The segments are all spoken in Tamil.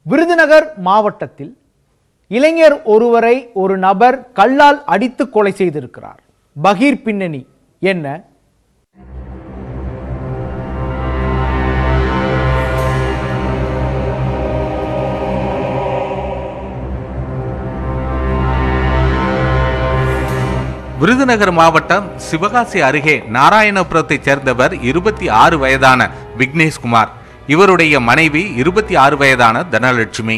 விருதுநகர் மாவட்டத்தில் இளைஞர் ஒருவரை ஒரு நபர் கல்லால் அடித்து கொலை செய்திருக்கிறார் பகீர் பின்னணி என்ன விருதுநகர் மாவட்டம் சிவகாசி அருகே நாராயணபுரத்தைச் சேர்ந்தவர் இருபத்தி ஆறு வயதான விக்னேஷ்குமார் இவருடைய மனைவி இருபத்தி ஆறு வயதான தனலட்சுமி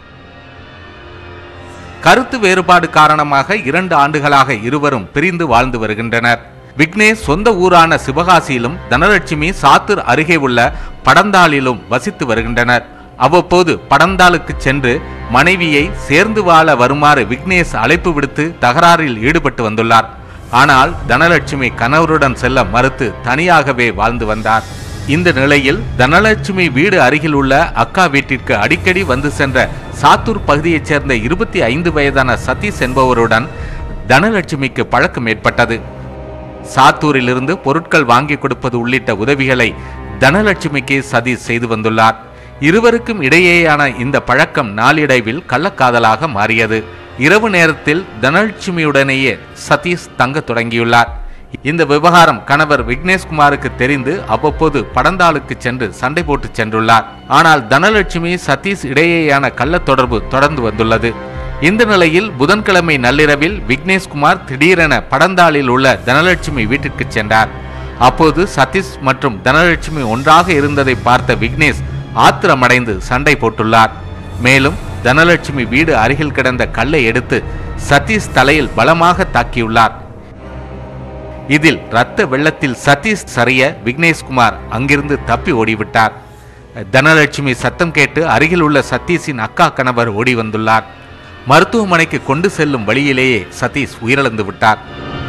கருத்து வேறுபாடு காரணமாக இரண்டு ஆண்டுகளாக இருவரும் பிரிந்து வாழ்ந்து வருகின்றனர் விக்னேஷ் சொந்த ஊரான சிவகாசியிலும் தனலட்சுமி சாத்தூர் அருகே உள்ள படந்தாளிலும் வசித்து வருகின்றனர் அவ்வப்போது படந்தாளுக்கு சென்று மனைவியை சேர்ந்து வாழ வருமாறு விக்னேஷ் அழைப்பு விடுத்து தகராறில் ஈடுபட்டு வந்துள்ளார் ஆனால் தனலட்சுமி கணவருடன் செல்ல மறுத்து தனியாகவே வாழ்ந்து வந்தார் இந்த நிலையில் தனலட்சுமி வீடு அருகில் உள்ள அக்கா வீட்டிற்கு அடிக்கடி வந்து சென்ற சாத்தூர் பகுதியைச் சேர்ந்த இருபத்தி ஐந்து வயதான சதீஷ் என்பவருடன் தனலட்சுமிக்கு பழக்கம் ஏற்பட்டது சாத்தூரிலிருந்து பொருட்கள் வாங்கி கொடுப்பது உள்ளிட்ட உதவிகளை தனலட்சுமிக்கு சதீஷ் செய்து வந்துள்ளார் இருவருக்கும் இடையேயான இந்த பழக்கம் நாளிடைவில் கள்ளக்காதலாக மாறியது இரவு நேரத்தில் தனலட்சுமியுடனேயே சதீஷ் தங்க தொடங்கியுள்ளார் இந்த விவகாரம் கணவர் விக்னேஷ்குமாருக்கு தெரிந்து அவ்வப்போது படந்தாளுக்கு சென்று சண்டை போட்டு சென்றுள்ளார் ஆனால் தனலட்சுமி சதீஷ் இடையேயான கள்ள தொடர்பு தொடர்ந்து வந்துள்ளது இந்த நிலையில் புதன்கிழமை நள்ளிரவில் விக்னேஷ்குமார் திடீரென படந்தாளில் உள்ள தனலட்சுமி வீட்டிற்கு சென்றார் அப்போது சதீஷ் மற்றும் தனலட்சுமி ஒன்றாக இருந்ததை பார்த்த விக்னேஷ் ஆத்திரமடைந்து சண்டை போட்டுள்ளார் மேலும் தனலட்சுமி வீடு அருகில் கிடந்த கல்லை எடுத்து சதீஷ் தலையில் பலமாக தாக்கியுள்ளார் இதில் இரத்த வெள்ளத்தில் சதீஷ் சரிய விக்னேஷ்குமார் அங்கிருந்து தப்பி ஓடிவிட்டார் தனலட்சுமி சத்தம் கேட்டு அருகில் உள்ள சதீஷின் அக்கா கணவர் ஓடி வந்துள்ளார் மருத்துவமனைக்கு கொண்டு செல்லும் வழியிலேயே சதீஷ் உயிரிழந்து விட்டார்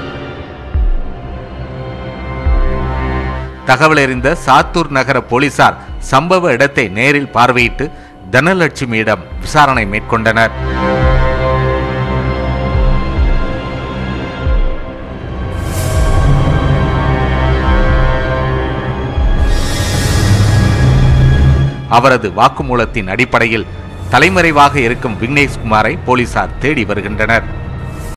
தகவல் அறிந்த சாத்தூர் நகர போலீசார் சம்பவ இடத்தை நேரில் பார்வையிட்டு தனலட்சுமியிடம் விசாரணை மேற்கொண்டனர் அவரது வாக்குமூலத்தின் அடிப்படையில் தலைமறைவாக இருக்கும் விக்னேஷ்குமாரை போலீசார் தேடி வருகின்றனர்